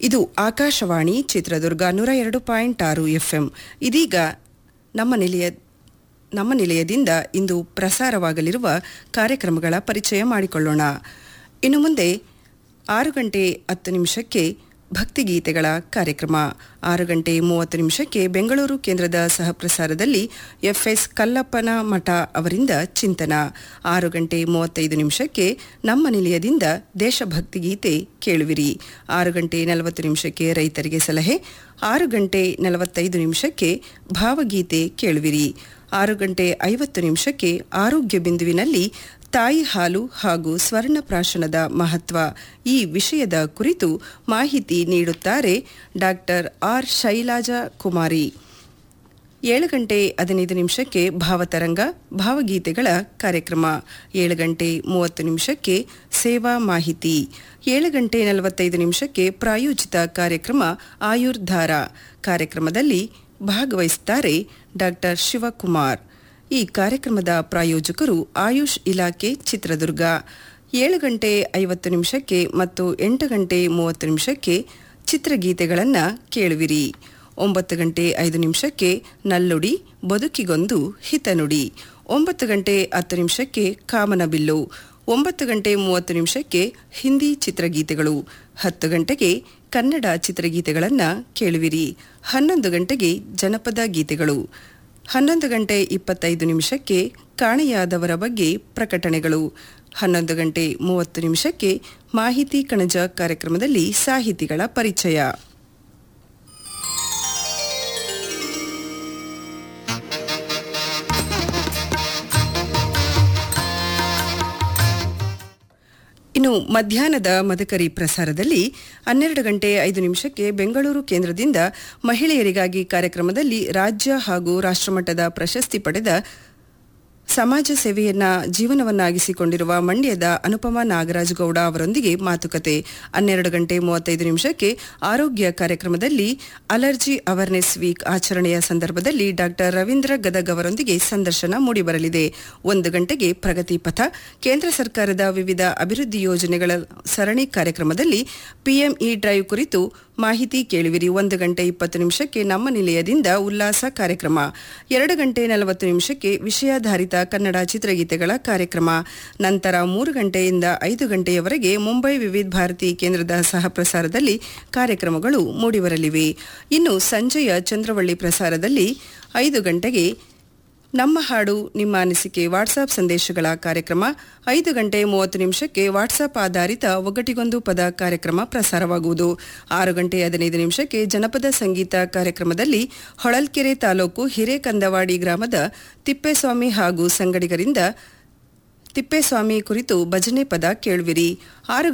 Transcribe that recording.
ಇದು ಆಕಾಶವಾಣಿ ಚಿತ್ರದುರ್ಗ ನೂರ ಎರಡು ಪಾಯಿಂಟ್ ಆರು ಎಫ್ಎಂ ಇದೀಗ ನಮ್ಮ ನಿಲಯ ನಮ್ಮ ನಿಲಯದಿಂದ ಇಂದು ಪ್ರಸಾರವಾಗಲಿರುವ ಕಾರ್ಯಕ್ರಮಗಳ ಪರಿಚಯ ಮಾಡಿಕೊಳ್ಳೋಣ ಇನ್ನು ಮುಂದೆ ಆರು ಗಂಟೆ ಹತ್ತು ನಿಮಿಷಕ್ಕೆ ಭಕ್ತಿಗೀತೆಗಳ ಕಾರ್ಯಕ್ರಮ ಆರು ಗಂಟೆ ಮೂವತ್ತು ನಿಮಿಷಕ್ಕೆ ಬೆಂಗಳೂರು ಕೇಂದ್ರದ ಸಹಪ್ರಸಾರದಲ್ಲಿ ಎಫ್ಎಸ್ ಕಲ್ಲಪ್ಪನ ಮಠ ಅವರಿಂದ ಚಿಂತನ ಆರು ಗಂಟೆ ಮೂವತ್ತೈದು ನಿಮಿಷಕ್ಕೆ ನಮ್ಮ ನಿಲಯದಿಂದ ದೇಶಭಕ್ತಿ ಗೀತೆ ಕೇಳುವಿರಿ ಆರು ಗಂಟೆ ನಲವತ್ತು ನಿಮಿಷಕ್ಕೆ ರೈತರಿಗೆ ಸಲಹೆ ಆರು ಗಂಟೆ ನಲವತ್ತೈದು ನಿಮಿಷಕ್ಕೆ ಭಾವಗೀತೆ ಕೇಳುವಿರಿ ಆರು ಗಂಟೆ ಐವತ್ತು ನಿಮಿಷಕ್ಕೆ ಆರೋಗ್ಯ ಬಿಂದುವಿನಲ್ಲಿ ತಾಯಿ ಹಾಲು ಹಾಗೂ ಸ್ವರ್ಣಪ್ರಾಶನದ ಮಹತ್ವ ಈ ವಿಷಯದ ಕುರಿತು ಮಾಹಿತಿ ನೀಡುತ್ತಾರೆ ಡಾಕ್ಟರ್ ಆರ್ ಶೈಲಾಜಾ ಕುಮಾರಿ ಏಳು ಗಂಟೆ ಹದಿನೈದು ನಿಮಿಷಕ್ಕೆ ಭಾವತರಂಗ ಭಾವಗೀತೆಗಳ ಕಾರ್ಯಕ್ರಮ ಏಳು ಗಂಟೆ ಮೂವತ್ತು ನಿಮಿಷಕ್ಕೆ ಸೇವಾ ಮಾಹಿತಿ ಏಳು ಗಂಟೆ ನಲವತ್ತೈದು ನಿಮಿಷಕ್ಕೆ ಪ್ರಾಯೋಜಿತ ಕಾರ್ಯಕ್ರಮ ಆಯುರ್ಧಾರ ಕಾರ್ಯಕ್ರಮದಲ್ಲಿ ಭಾಗವಹಿಸುತ್ತಾರೆ ಡಾಕ್ಟರ್ ಶಿವಕುಮಾರ್ ಈ ಕಾರ್ಯಕ್ರಮದ ಪ್ರಾಯೋಜಕರು ಆಯುಷ್ ಇಲಾಖೆ ಚಿತ್ರದುರ್ಗ ಏಳು ಗಂಟೆ ಐವತ್ತು ನಿಮಿಷಕ್ಕೆ ಮತ್ತು ಎಂಟು ಗಂಟೆ ಮೂವತ್ತು ನಿಮಿಷಕ್ಕೆ ಚಿತ್ರಗೀತೆಗಳನ್ನು ಕೇಳುವಿರಿ ಒಂಬತ್ತು ಗಂಟೆ ಐದು ನಿಮಿಷಕ್ಕೆ ನಲ್ಲುಡಿ ಬದುಕಿಗೊಂದು ಹಿತನುಡಿ ಒಂಬತ್ತು ಗಂಟೆ ಹತ್ತು ನಿಮಿಷಕ್ಕೆ ಕಾಮನಬಿಲ್ಲು ಒಂಬತ್ತು ಗಂಟೆ ಮೂವತ್ತು ನಿಮಿಷಕ್ಕೆ ಹಿಂದಿ ಚಿತ್ರಗೀತೆಗಳು ಹತ್ತು ಗಂಟೆಗೆ ಕನ್ನಡ ಚಿತ್ರಗೀತೆಗಳನ್ನು ಕೇಳುವಿರಿ ಹನ್ನೊಂದು ಗಂಟೆಗೆ ಜನಪದ ಗೀತೆಗಳು ಹನ್ನೊಂದು ಗಂಟೆ ಇಪ್ಪತ್ತೈದು ನಿಮಿಷಕ್ಕೆ ಕಾಣೆಯಾದವರ ಬಗ್ಗೆ ಪ್ರಕಟಣೆಗಳು ಹನ್ನೊಂದು ಗಂಟೆ ಮೂವತ್ತು ನಿಮಿಷಕ್ಕೆ ಮಾಹಿತಿ ಕಣಜ ಕಾರ್ಯಕ್ರಮದಲ್ಲಿ ಸಾಹಿತಿಗಳ ಪರಿಚಯ ಇನ್ನು ಮಧ್ಯಾಹ್ನದ ಮದಕರಿ ಪ್ರಸಾರದಲ್ಲಿ ಹನ್ನೆರಡು ಗಂಟೆ ಐದು ನಿಮಿಷಕ್ಕೆ ಬೆಂಗಳೂರು ಕೇಂದ್ರದಿಂದ ಮಹಿಳೆಯರಿಗಾಗಿ ಕಾರ್ಯಕ್ರಮದಲ್ಲಿ ರಾಜ್ಯ ಹಾಗೂ ರಾಷ್ಟ್ರಮಟ್ಟದ ಪ್ರಶಸ್ತಿ ಪಡೆದ ಸಮಾಜ ಸೇವೆಯನ್ನ ಜೀವನವನ್ನಾಗಿಸಿಕೊಂಡಿರುವ ಮಂಡ್ಯದ ಅನುಪಮಾ ನಾಗರಾಜ್ ಗೌಡ ಅವರೊಂದಿಗೆ ಮಾತುಕತೆ ಹನ್ನೆರಡು ಗಂಟೆ ಮೂವತ್ತೈದು ನಿಮಿಷಕ್ಕೆ ಆರೋಗ್ಯ ಕಾರ್ಯಕ್ರಮದಲ್ಲಿ ಅಲರ್ಜಿ ಅವೇರ್ನೆಸ್ ವೀಕ್ ಆಚರಣೆಯ ಸಂದರ್ಭದಲ್ಲಿ ಡಾಕ್ಟರ್ ರವೀಂದ್ರ ಗದಗ್ ಅವರೊಂದಿಗೆ ಸಂದರ್ಶನ ಮೂಡಿಬರಲಿದೆ ಒಂದು ಗಂಟೆಗೆ ಪ್ರಗತಿ ಪಥ ಕೇಂದ್ರ ಸರ್ಕಾರದ ವಿವಿಧ ಅಭಿವೃದ್ಧಿ ಯೋಜನೆಗಳ ಸರಣಿ ಕಾರ್ಯಕ್ರಮದಲ್ಲಿ ಪಿಎಂಇ ಡ್ರೈವ್ ಕುರಿತು ಮಾಹಿತಿ ಕೇಳುವಿರಿ ಒಂದು ಗಂಟೆ ಇಪ್ಪತ್ತು ನಿಮಿಷಕ್ಕೆ ನಮ್ಮ ನಿಲಯದಿಂದ ಉಲ್ಲಾಸ ಕಾರ್ಯಕ್ರಮ ಎರಡು ಗಂಟೆ ನಲವತ್ತು ನಿಮಿಷಕ್ಕೆ ವಿಷಯಾಧಾರಿತ ಕನ್ನಡ ಚಿತ್ರಗೀತೆಗಳ ಕಾರ್ಯಕ್ರಮ ನಂತರ ಮೂರು ಗಂಟೆಯಿಂದ ಐದು ಗಂಟೆಯವರೆಗೆ ಮುಂಬೈ ವಿವಿಧ ಭಾರತಿ ಕೇಂದ್ರದ ಸಹ ಪ್ರಸಾರದಲ್ಲಿ ಕಾರ್ಯಕ್ರಮಗಳು ಮೂಡಿಬರಲಿವೆ ಇನ್ನು ಸಂಜೆಯ ಚಂದ್ರವಳ್ಳಿ ಪ್ರಸಾರದಲ್ಲಿ ಐದು ಗಂಟೆಗೆ ನಮ್ಮ ಹಾಡು ನಿಮ್ಮ ಅನಿಸಿಕೆ ವಾಟ್ಸಾಪ್ ಸಂದೇಶಗಳ ಕಾರ್ಯಕ್ರಮ ಐದು ಗಂಟೆ ಮೂವತ್ತು ನಿಮಿಷಕ್ಕೆ ವಾಟ್ಸಾಪ್ ಆಧಾರಿತ ಒಗ್ಗಟಿಗೊಂದು ಪದ ಕಾರ್ಯಕ್ರಮ ಪ್ರಸಾರವಾಗುವುದು ಆರು ಗಂಟೆ ಹದಿನೈದು ನಿಮಿಷಕ್ಕೆ ಜನಪದ ಸಂಗೀತ ಕಾರ್ಯಕ್ರಮದಲ್ಲಿ ಹೊಳಲ್ಕೆರೆ ತಾಲೂಕು ಹಿರೇಕಂದವಾಡಿ ಗ್ರಾಮದ ತಿಪ್ಪೇಸ್ವಾಮಿ ಹಾಗೂ ಸಂಗಡಿಗರಿಂದ ತಿಪ್ಪೇಸ್ವಾಮಿ ಕುರಿತು ಭಜನೆ ಪದ ಕೇಳುವಿರಿ ಆರು